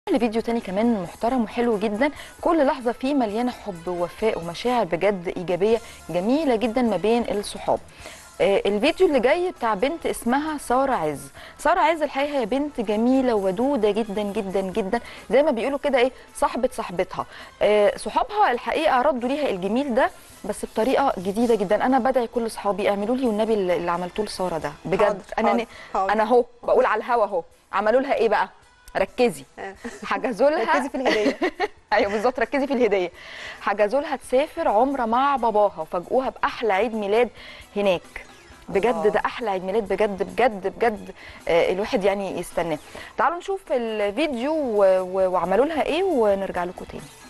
لفيديو تاني كمان محترم وحلو جدا كل لحظة فيه مليانة حب ووفاء ومشاعر بجد إيجابية جميلة جدا ما بين الصحاب آه، الفيديو اللي جاي بتاع بنت اسمها سارة عز سارة عز الحقيقة هي بنت جميلة ودودة جدا جدا جدا زي ما بيقولوا كده ايه صاحبة صاحبتها آه، صحابها الحقيقة ردوا ليها الجميل ده بس بطريقة جديدة جدا انا بدعي كل صحابي اعملوا لي والنبي اللي اللي عملتوه لسارة ده بجد حاضر، انا حاضر، ن- حاضر. انا اهو بقول على الهوا اهو عملوا لها ايه بقى ركزي حجزوا لها ركزي في الهديه ايوه بالظبط ركزي في الهديه حجزوا لها تسافر عمره مع باباها وفاجئوها باحلى عيد ميلاد هناك بجد الله. ده احلى عيد ميلاد بجد بجد بجد آه، الواحد يعني يستناه تعالوا نشوف الفيديو و- و- وعملوا لها ايه ونرجع لكم تاني